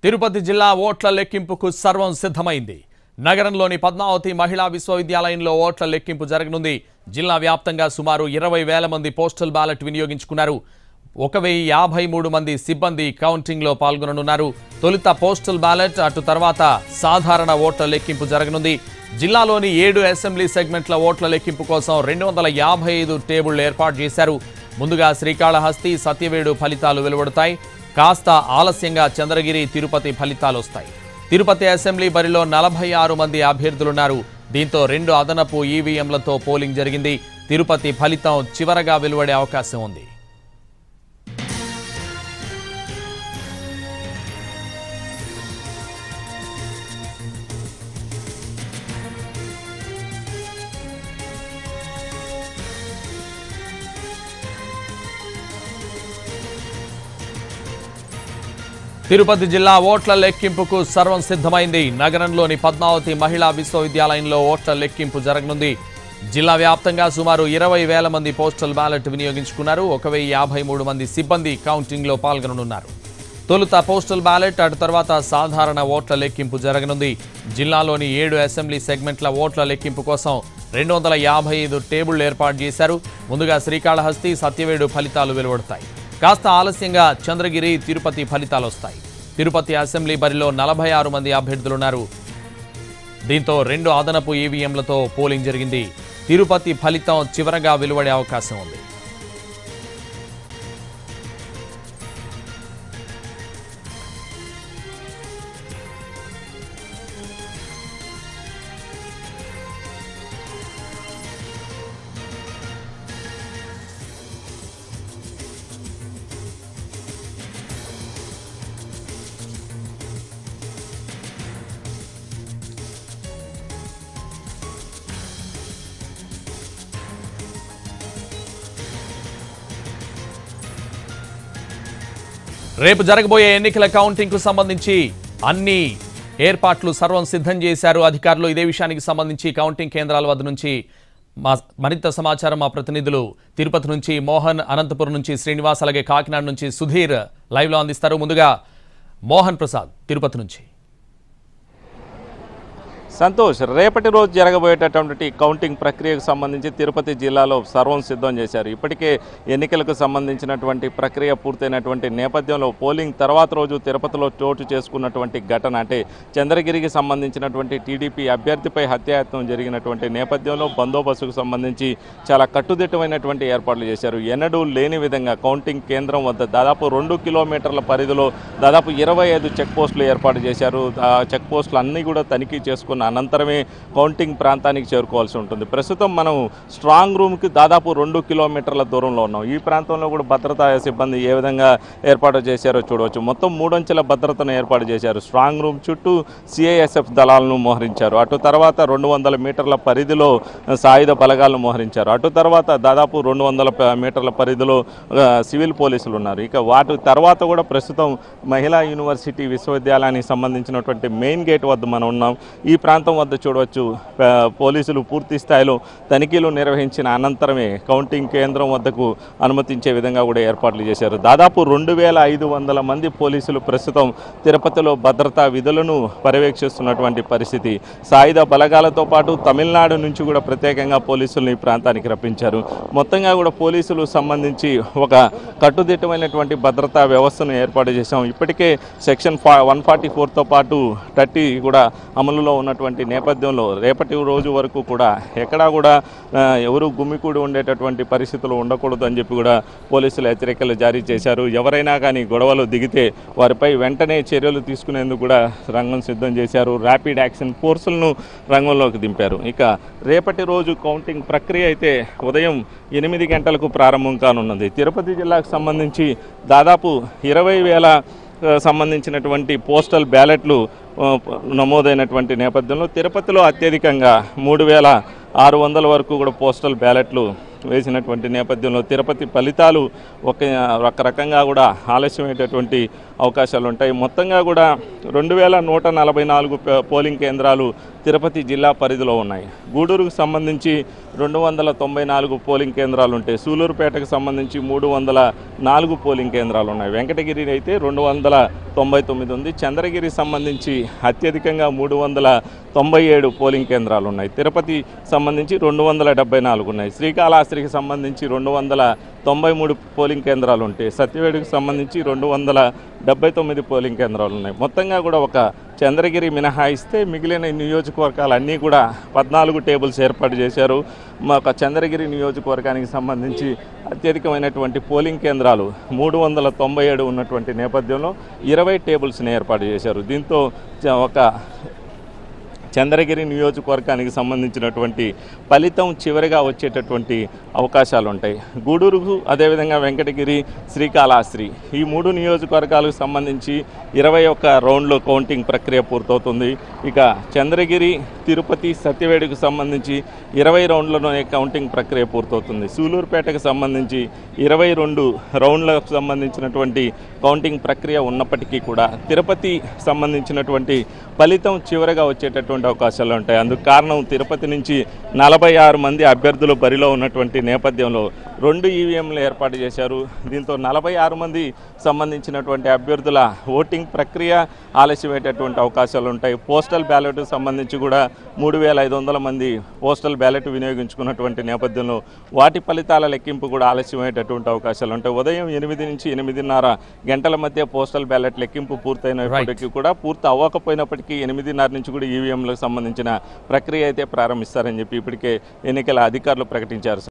తిరుపతి జిల్లా ఓట్ల లెక్కింపుకు సర్వం సిద్ధమైంది నగరంలోని పద్మావతి మహిళా విశ్వవిద్యాలయంలో ఓట్ల లెక్కింపు జరగనుంది జిల్లా వ్యాప్తంగా సుమారు ఇరవై వేల మంది పోస్టల్ బ్యాలెట్ వినియోగించుకున్నారు ఒక వెయ్యి యాభై మూడు మంది సిబ్బంది కౌంటింగ్లో పాల్గొననున్నారు తొలుత పోస్టల్ బ్యాలెట్ అటు తర్వాత సాధారణ ఓట్ల లెక్కింపు జరగనుంది జిల్లాలోని ఏడు అసెంబ్లీ సెగ్మెంట్ల ఓట్ల లెక్కింపు కోసం రెండు వందల యాభై ఐదు టేబుళ్లు ఏర్పాటు చేశారు ముందుగా శ్రీకాళహస్తి సత్యవేడు ఫలితాలు వెలువడతాయి కాస్త ఆలస్యంగా చంద్రగిరి తిరుపతి ఫలితాలు వస్తాయి తిరుపతి అసెంబ్లీ బరిలో నలభై ఆరు మంది అభ్యర్థులున్నారు దీంతో రెండు అదనపు ఈవీఎంలతో పోలింగ్ జరిగింది తిరుపతి ఫలితం చివరగా వెలువడే అవకాశం ఉంది తిరుపతి జిల్లా ఓట్ల లెక్కింపుకు సర్వం సిద్ధమైంది నగరంలోని పద్మావతి మహిళా విశ్వవిద్యాలయంలో ఓట్ల లెక్కింపు జరగనుంది జిల్లా వ్యాప్తంగా సుమారు ఇరవై వేల మంది పోస్టల్ బ్యాలెట్ వినియోగించుకున్నారు ఒక వెయ్యి యాభై మూడు మంది సిబ్బంది కౌంటింగ్లో పాల్గొననున్నారు తొలుత పోస్టల్ బ్యాలెట్ అటు తర్వాత సాధారణ ఓట్ల లెక్కింపు జరగనుంది జిల్లాలోని ఏడు అసెంబ్లీ సెగ్మెంట్ల ఓట్ల లెక్కింపు కోసం రెండు వందల యాభై ఐదు టేబుళ్లు ఏర్పాటు చేశారు ముందుగా శ్రీకాళహస్తి సత్యవేడు ఫలితాలు వెలువడతాయి కాస్త ఆలస్యంగా చంద్రగిరి తిరుపతి ఫలితాలు వస్తాయి తిరుపతి అసెంబ్లీ బరిలో నలభై ఆరు మంది అభ్యర్థులున్నారు దీంతో రెండు అదనపు ఈవీఎంలతో పోలింగ్ జరిగింది తిరుపతి ఫలితం చివరగా వెలువడే అవకాశం ఉంది రేపు జరగబోయే ఎన్నికల కౌంటింగ్ కు సంబంధించి అన్ని ఏర్పాట్లు సర్వం సిద్ధం చేశారు అధికారులు ఇదే విషయానికి సంబంధించి కౌంటింగ్ కేంద్రాల వద్ద నుంచి మా మరింత సమాచారం మా ప్రతినిధులు తిరుపతి నుంచి మోహన్ అనంతపురం నుంచి శ్రీనివాస్ అలాగే కాకినాడ నుంచి సుధీర్ లైవ్లో అందిస్తారు ముందుగా మోహన్ ప్రసాద్ తిరుపతి నుంచి సంతోష్ రేపటి రోజు జరగబోయేటటువంటి కౌంటింగ్ ప్రక్రియకు సంబంధించి తిరుపతి జిల్లాలో సర్వం సిద్ధం చేశారు ఇప్పటికే ఎన్నికలకు సంబంధించినటువంటి ప్రక్రియ పూర్తయినటువంటి నేపథ్యంలో పోలింగ్ తర్వాత రోజు తిరుపతిలో చోటు చేసుకున్నటువంటి ఘటన అంటే చంద్రగిరికి సంబంధించినటువంటి టీడీపీ అభ్యర్థిపై హత్యాయత్నం జరిగినటువంటి నేపథ్యంలో బందోబస్తుకు సంబంధించి చాలా కట్టుదిట్టమైనటువంటి ఏర్పాట్లు చేశారు ఎన్నడూ లేని విధంగా కౌంటింగ్ కేంద్రం వద్ద దాదాపు రెండు కిలోమీటర్ల పరిధిలో దాదాపు ఇరవై ఐదు చెక్ పోస్టులు ఏర్పాటు చేశారు ఆ చెక్ పోస్టులు అన్నీ కూడా తనిఖీ చేసుకున్న అనంతరమే కౌంటింగ్ ప్రాంతానికి చేరుకోవాల్సి ఉంటుంది ప్రస్తుతం మనం స్ట్రాంగ్ రూమ్కి దాదాపు రెండు కిలోమీటర్ల దూరంలో ఉన్నాం ఈ ప్రాంతంలో కూడా భద్రతా సిబ్బంది ఏ విధంగా ఏర్పాటు చేశారో చూడవచ్చు మొత్తం మూడంచెల భద్రతను ఏర్పాటు చేశారు స్ట్రాంగ్ రూమ్ చుట్టూ సిఐఎస్ఎఫ్ దళాలను మోహరించారు అటు తర్వాత రెండు వందల మీటర్ల పరిధిలో సాయుధ బలగాలను మోహరించారు అటు తర్వాత దాదాపు రెండు వందల ప- మీటర్ల పరిధిలో ఆ, సివిల్ పోలీసులు ఉన్నారు ఇక వాటి తర్వాత కూడా ప్రస్తుతం మహిళా యూనివర్సిటీ విశ్వవిద్యాలయానికి సంబంధించినటువంటి మెయిన్ గేట్ వద్ద మనం ఉన్నాం ఈ ప్రాంతం వద్ద చూడవచ్చు ప- పోలీసులు పూర్తి స్థాయిలో తనిఖీలు నిర్వహించిన అనంతరమే కౌంటింగ్ కేంద్రం వద్దకు అనుమతించే విధంగా కూడా ఏర్పాట్లు చేశారు దాదాపు రెండు వేల ఐదు వందల మంది పోలీసులు ప్రస్తుతం తిరుపతిలో భద్రతా విధులను పర్యవేక్షిస్తున్నటువంటి పరిస్థితి సాయుధ బలగాలతో పాటు తమిళనాడు నుంచి కూడా ప్రత్యేకంగా పోలీసులను ఈ ప్రాంతానికి రప్పించారు మొత్తంగా కూడా పోలీసులు సంబంధించి ఒక కట్టుదిట్టమైనటువంటి భద్రతా వ్యవస్థను ఏర్పాటు చేశాం ఇప్పటికే సెక్షన్ ఫా వన్ ఫార్టీ ఫోర్తో పాటు థర్టీ కూడా అమలులో ఉన్నటువంటి నేపథ్యంలో రేపటి రోజు వరకు కూడా ఎక్కడా కూడా ఆ, ఎవరు గుమ్మికూడి ఉండేటటువంటి పరిస్థితులు ఉండకూడదు అని చెప్పి కూడా పోలీసులు హెచ్చరికలు జారీ చేశారు ఎవరైనా కానీ గొడవలు దిగితే వారిపై వెంటనే చర్యలు తీసుకునేందుకు కూడా రంగం సిద్ధం చేశారు ర్యాపిడ్ యాక్షన్ ఫోర్సులను రంగంలోకి దింపారు ఇక రేపటి రోజు కౌంటింగ్ ప్రక్రియ అయితే ఉదయం ఎనిమిది గంటలకు ప్రారంభం కానున్నది తిరుపతి జిల్లాకు సంబంధించి దాదాపు ఇరవై వేల ఆ, సంబంధించినటువంటి పోస్టల్ బ్యాలెట్లు ఆ, నమోదైనటువంటి నేపథ్యంలో తిరుపతిలో అత్యధికంగా మూడు వేల ఆరు వందల వరకు కూడా పోస్టల్ బ్యాలెట్లు వేసినటువంటి నేపథ్యంలో తిరుపతి ఫలితాలు ఒక ఒక రకంగా కూడా ఆలస్యమయ్యేటటువంటి అవకాశాలు ఉంటాయి మొత్తంగా కూడా రెండు వేల నూట నలభై నాలుగు ప- పోలింగ్ కేంద్రాలు తిరుపతి జిల్లా పరిధిలో ఉన్నాయి గూడూరుకు సంబంధించి రెండు వందల తొంభై నాలుగు పోలింగ్ కేంద్రాలు ఉంటాయి సూలూరుపేటకు సంబంధించి మూడు వందల నాలుగు పోలింగ్ కేంద్రాలు ఉన్నాయి వెంకటగిరి అయితే రెండు వందల తొంభై తొమ్మిది ఉంది చంద్రగిరి సంబంధించి అత్యధికంగా మూడు వందల తొంభై ఏడు పోలింగ్ కేంద్రాలు ఉన్నాయి తిరుపతి సంబంధించి రెండు వందల డెబ్బై నాలుగు ఉన్నాయి శ్రీకాళహస్తికి సంబంధించి రెండు వందల తొంభై మూడు పోలింగ్ కేంద్రాలు ఉంటాయి సత్యవేడుకు సంబంధించి రెండు వందల డెబ్బై తొమ్మిది పోలింగ్ కేంద్రాలు ఉన్నాయి మొత్తంగా కూడా ఒక చంద్రగిరి మినహాయిస్తే మిగిలిన నియోజకవర్గాలు అన్నీ కూడా పద్నాలుగు టేబుల్స్ ఏర్పాటు చేశారు మా ఒక చంద్రగిరి నియోజకవర్గానికి సంబంధించి అత్యధికమైనటువంటి పోలింగ్ కేంద్రాలు మూడు వందల తొంభై ఏడు ఉన్నటువంటి నేపథ్యంలో ఇరవై టేబుల్స్ని ఏర్పాటు చేశారు దీంతో చ- ఒక చంద్రగిరి నియోజకవర్గానికి సంబంధించినటువంటి ఫలితం చివరిగా వచ్చేటటువంటి అవకాశాలు ఉంటాయి గూడూరుకు అదేవిధంగా వెంకటగిరి శ్రీకాళహస్తి ఈ మూడు నియోజకవర్గాలకు సంబంధించి ఇరవై ఒక్క రౌండ్లో కౌంటింగ్ ప్రక్రియ పూర్తవుతుంది ఇక చంద్రగిరి తిరుపతి సత్యవేడుకు సంబంధించి ఇరవై రౌండ్లలోనే కౌంటింగ్ ప్రక్రియ పూర్తవుతుంది సూలూరుపేటకు సంబంధించి ఇరవై రెండు రౌండ్లకు సంబంధించినటువంటి కౌంటింగ్ ప్రక్రియ ఉన్నప్పటికీ కూడా తిరుపతి సంబంధించినటువంటి ఫలితం చివరగా వచ్చేటటువంటి అవకాశాలు ఉంటాయి అందుకు కారణం తిరుపతి నుంచి నలభై ఆరు మంది అభ్యర్థులు బరిలో ఉన్నటువంటి నేపథ్యంలో రెండు ఈవీఎంలు ఏర్పాటు చేశారు దీంతో నలభై ఆరు మంది సంబంధించినటువంటి అభ్యర్థుల ఓటింగ్ ప్రక్రియ ఆలస్యమయ్యేటటువంటి అవకాశాలు ఉంటాయి పోస్టల్ బ్యాలెట్ సంబంధించి కూడా మూడు వేల ఐదు వందల మంది పోస్టల్ బ్యాలెట్ వినియోగించుకున్నటువంటి నేపథ్యంలో వాటి ఫలితాల లెక్కింపు కూడా ఆలస్యమయ్యేటటువంటి అవకాశాలు ఉంటాయి ఉదయం ఎనిమిది నుంచి ఎనిమిదిన్నర గంటల మధ్య పోస్టల్ బ్యాలెట్ లెక్కింపు పూర్తయినప్పటికీ కూడా పూర్తి అవ్వకపోయినప్పటికీ ఎనిమిదిన్నర నుంచి కూడా ఈవీఎంలకు సంబంధించిన ప్రక్రియ అయితే ప్రారంభిస్తారని చెప్పి ఇప్పటికే ఎన్నికల అధికారులు ప్రకటించారు